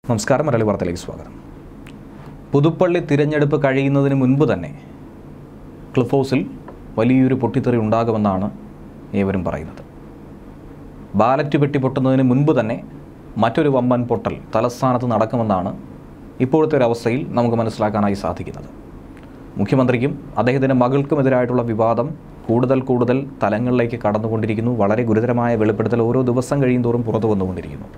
നമസ്കാരം മലയാളി വാർത്തയിലേക്ക് സ്വാഗതം പുതുപ്പള്ളി തിരഞ്ഞെടുപ്പ് കഴിയുന്നതിന് മുൻപ് തന്നെ ക്ലിഫ് ഹൗസിൽ വലിയൊരു പൊട്ടിത്തെറി ഉണ്ടാകുമെന്നാണ് ഏവരും പറയുന്നത് ബാലറ്റ് പെട്ടി പൊട്ടുന്നതിന് മുൻപ് തന്നെ മറ്റൊരു വമ്പൻ പൊട്ടൽ തലസ്ഥാനത്ത് നടക്കുമെന്നാണ് ഇപ്പോഴത്തെ ഒരു അവസ്ഥയിൽ നമുക്ക് മനസ്സിലാക്കാനായി സാധിക്കുന്നത് മുഖ്യമന്ത്രിക്കും അദ്ദേഹത്തിൻ്റെ മകൾക്കുമെതിരായിട്ടുള്ള വിവാദം കൂടുതൽ കൂടുതൽ തലങ്ങളിലേക്ക് കടന്നുകൊണ്ടിരിക്കുന്നു വളരെ ഗുരുതരമായ വെളിപ്പെടുത്തൽ ഓരോ ദിവസം കഴിയും തോറും പുറത്തു വന്നുകൊണ്ടിരിക്കുന്നു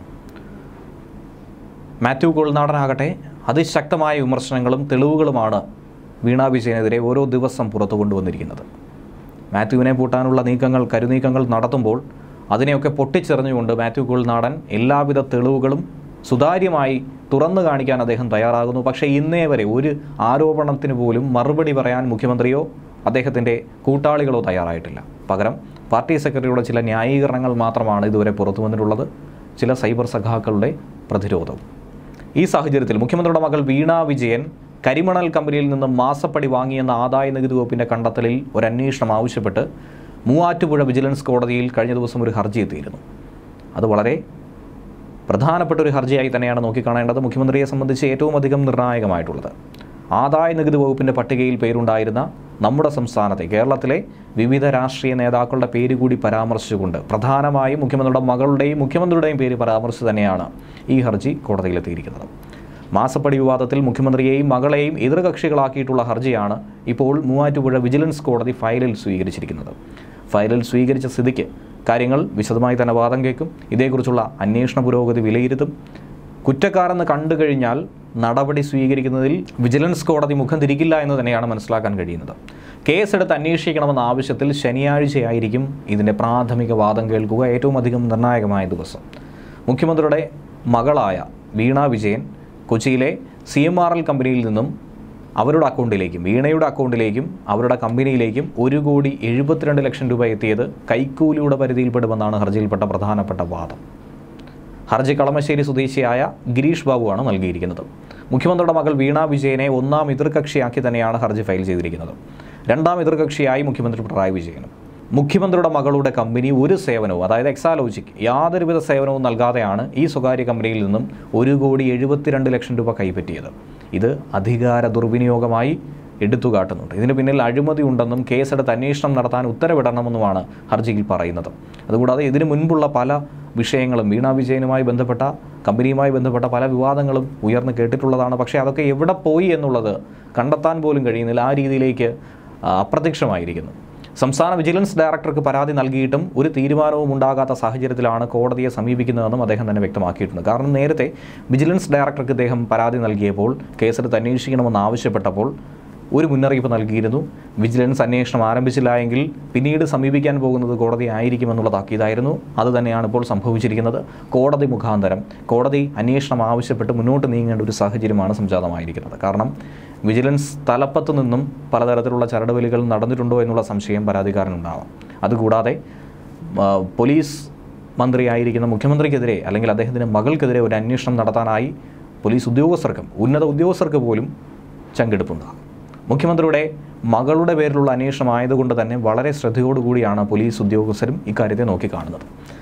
മാത്യു കോൾനാടനാകട്ടെ അതിശക്തമായ വിമർശനങ്ങളും തെളിവുകളുമാണ് വീണ വിജയനെതിരെ ഓരോ ദിവസം പുറത്തു കൊണ്ടുവന്നിരിക്കുന്നത് മാത്യുവിനെ പൂട്ടാനുള്ള നീക്കങ്ങൾ കരുനീക്കങ്ങൾ നടത്തുമ്പോൾ അതിനെയൊക്കെ പൊട്ടിച്ചെറിഞ്ഞുകൊണ്ട് മാത്യു കോൾനാടൻ എല്ലാവിധ തെളിവുകളും സുതാര്യമായി തുറന്നു കാണിക്കാൻ അദ്ദേഹം തയ്യാറാകുന്നു പക്ഷേ ഇന്നേ വരെ ഒരു ആരോപണത്തിന് പോലും മറുപടി പറയാൻ മുഖ്യമന്ത്രിയോ അദ്ദേഹത്തിൻ്റെ കൂട്ടാളികളോ തയ്യാറായിട്ടില്ല പകരം പാർട്ടി സെക്രട്ടറിയുടെ ചില ന്യായീകരണങ്ങൾ മാത്രമാണ് ഇതുവരെ പുറത്തു വന്നിട്ടുള്ളത് ചില സൈബർ സഖാക്കളുടെ പ്രതിരോധവും ഈ സാഹചര്യത്തിൽ മുഖ്യമന്ത്രിയുടെ മകൾ വീണ വിജയൻ കരിമണൽ കമ്പനിയിൽ നിന്ന് മാസപ്പടി വാങ്ങിയെന്ന ആദായ നികുതി വകുപ്പിൻ്റെ കണ്ടെത്തലിൽ ഒരു അന്വേഷണം ആവശ്യപ്പെട്ട് മൂവാറ്റുപുഴ വിജിലൻസ് കോടതിയിൽ കഴിഞ്ഞ ദിവസം ഒരു ഹർജി എത്തിയിരുന്നു അത് വളരെ പ്രധാനപ്പെട്ട ഒരു ഹർജിയായി തന്നെയാണ് നോക്കിക്കാണേണ്ടത് മുഖ്യമന്ത്രിയെ സംബന്ധിച്ച് ഏറ്റവും അധികം നിർണായകമായിട്ടുള്ളത് ആദായ നികുതി വകുപ്പിൻ്റെ പട്ടികയിൽ പേരുണ്ടായിരുന്ന നമ്മുടെ സംസ്ഥാനത്തെ കേരളത്തിലെ വിവിധ രാഷ്ട്രീയ നേതാക്കളുടെ പേര് കൂടി പരാമർശിച്ചുകൊണ്ട് പ്രധാനമായും മുഖ്യമന്ത്രിയുടെ മകളുടെയും മുഖ്യമന്ത്രിയുടെയും പേര് പരാമർശിച്ച് തന്നെയാണ് ഈ ഹർജി കോടതിയിലെത്തിയിരിക്കുന്നത് മാസപ്പടി വിവാദത്തിൽ മുഖ്യമന്ത്രിയെയും മകളെയും എതിർകക്ഷികളാക്കിയിട്ടുള്ള ഹർജിയാണ് ഇപ്പോൾ മൂവാറ്റുപുഴ വിജിലൻസ് കോടതി ഫയലിൽ സ്വീകരിച്ചിരിക്കുന്നത് ഫയലിൽ സ്വീകരിച്ച സ്ഥിതിക്ക് കാര്യങ്ങൾ വിശദമായി തന്നെ വാദം കേൾക്കും ഇതേക്കുറിച്ചുള്ള അന്വേഷണ പുരോഗതി വിലയിരുത്തും കുറ്റക്കാരെന്ന് കണ്ടു കഴിഞ്ഞാൽ നടപടി സ്വീകരിക്കുന്നതിൽ വിജിലൻസ് കോടതി മുഖം തിരിക്കില്ല എന്ന് തന്നെയാണ് മനസ്സിലാക്കാൻ കഴിയുന്നത് കേസെടുത്ത് അന്വേഷിക്കണമെന്ന ആവശ്യത്തിൽ ശനിയാഴ്ചയായിരിക്കും ഇതിൻ്റെ പ്രാഥമിക വാദം കേൾക്കുക ഏറ്റവും അധികം നിർണായകമായ ദിവസം മുഖ്യമന്ത്രിയുടെ മകളായ വീണ വിജയൻ കൊച്ചിയിലെ സി എം ആർ എൽ കമ്പനിയിൽ നിന്നും അവരുടെ അക്കൗണ്ടിലേക്കും വീണയുടെ അക്കൗണ്ടിലേക്കും അവരുടെ കമ്പനിയിലേക്കും ഒരു കോടി എഴുപത്തിരണ്ട് ലക്ഷം രൂപ എത്തിയത് കൈക്കൂലിയുടെ പരിധിയിൽപ്പെടുമെന്നാണ് ഹർജിയിൽപ്പെട്ട പ്രധാനപ്പെട്ട വാദം ഹർജി കളമശ്ശേരി സ്വദേശിയായ ഗിരീഷ് ബാബുവാണ് നൽകിയിരിക്കുന്നത് മുഖ്യമന്ത്രിയുടെ മകൾ വീണ വിജയനെ ഒന്നാം എതിർകക്ഷിയാക്കി തന്നെയാണ് ഹർജി ഫയൽ ചെയ്തിരിക്കുന്നത് രണ്ടാം എതിർകക്ഷിയായി മുഖ്യമന്ത്രി പിണറായി വിജയനും മുഖ്യമന്ത്രിയുടെ മകളുടെ കമ്പനി ഒരു സേവനവും അതായത് എക്സാലോജിക്ക് യാതൊരുവിധ സേവനവും നൽകാതെയാണ് ഈ സ്വകാര്യ കമ്പനിയിൽ നിന്നും ഒരു കോടി എഴുപത്തിരണ്ട് ലക്ഷം രൂപ കൈപ്പറ്റിയത് ഇത് അധികാര ദുർവിനിയോഗമായി എടുത്തുകാട്ടുന്നുണ്ട് ഇതിന് പിന്നിൽ അഴിമതി ഉണ്ടെന്നും കേസെടുത്ത് അന്വേഷണം നടത്താൻ ഉത്തരവിടണമെന്നുമാണ് ഹർജിയിൽ പറയുന്നത് അതുകൂടാതെ ഇതിനു മുൻപുള്ള പല വിഷയങ്ങളും വീണ വിജയനുമായി ബന്ധപ്പെട്ട കമ്പനിയുമായി ബന്ധപ്പെട്ട പല വിവാദങ്ങളും ഉയർന്നു കേട്ടിട്ടുള്ളതാണ് പക്ഷേ അതൊക്കെ എവിടെ പോയി എന്നുള്ളത് കണ്ടെത്താൻ പോലും കഴിയുന്നില്ല ആ രീതിയിലേക്ക് ആ, അപ്രത്യക്ഷമായിരിക്കുന്നു സംസ്ഥാന വിജിലൻസ് ഡയറക്ടർക്ക് പരാതി നൽകിയിട്ടും ഒരു തീരുമാനവും ഉണ്ടാകാത്ത സാഹചര്യത്തിലാണ് കോടതിയെ സമീപിക്കുന്നതെന്നും അദ്ദേഹം തന്നെ വ്യക്തമാക്കിയിട്ടുണ്ട് കാരണം നേരത്തെ വിജിലൻസ് ഡയറക്ടർക്ക് ഇദ്ദേഹം പരാതി നൽകിയപ്പോൾ കേസെടുത്ത് അന്വേഷിക്കണമെന്ന് ആവശ്യപ്പെട്ടപ്പോൾ ഒരു മുന്നറിയിപ്പ് നൽകിയിരുന്നു വിജിലൻസ് അന്വേഷണം ആരംഭിച്ചില്ല എങ്കിൽ പിന്നീട് സമീപിക്കാൻ പോകുന്നത് കോടതി ആയിരിക്കുമെന്നുള്ള താക്കീതായിരുന്നു അത് തന്നെയാണ് ഇപ്പോൾ സംഭവിച്ചിരിക്കുന്നത് കോടതി മുഖാന്തരം കോടതി അന്വേഷണം ആവശ്യപ്പെട്ട് മുന്നോട്ട് നീങ്ങേണ്ട ഒരു സാഹചര്യമാണ് സംജാതമായിരിക്കുന്നത് കാരണം വിജിലൻസ് തലപ്പത്ത് നിന്നും പലതരത്തിലുള്ള ചരടുവലികൾ നടന്നിട്ടുണ്ടോ എന്നുള്ള സംശയം പരാതിക്കാരനുണ്ടാവാം അതുകൂടാതെ ആ, പോലീസ് മന്ത്രിയായിരിക്കുന്ന മുഖ്യമന്ത്രിക്കെതിരെ അല്ലെങ്കിൽ അദ്ദേഹത്തിൻ്റെ മകൾക്കെതിരെ ഒരു അന്വേഷണം നടത്താനായി പോലീസ് ഉദ്യോഗസ്ഥർക്കും ഉന്നത ഉദ്യോഗസ്ഥർക്ക് പോലും ചങ്കെടുപ്പുണ്ടാകും മുഖ്യമന്ത്രിയുടെ മകളുടെ പേരിലുള്ള അന്വേഷണം ആയതുകൊണ്ട് തന്നെ വളരെ ശ്രദ്ധയോടുകൂടിയാണ് പോലീസ് ഉദ്യോഗസ്ഥരും ഇക്കാര്യത്തെ നോക്കിക്കാണുന്നത്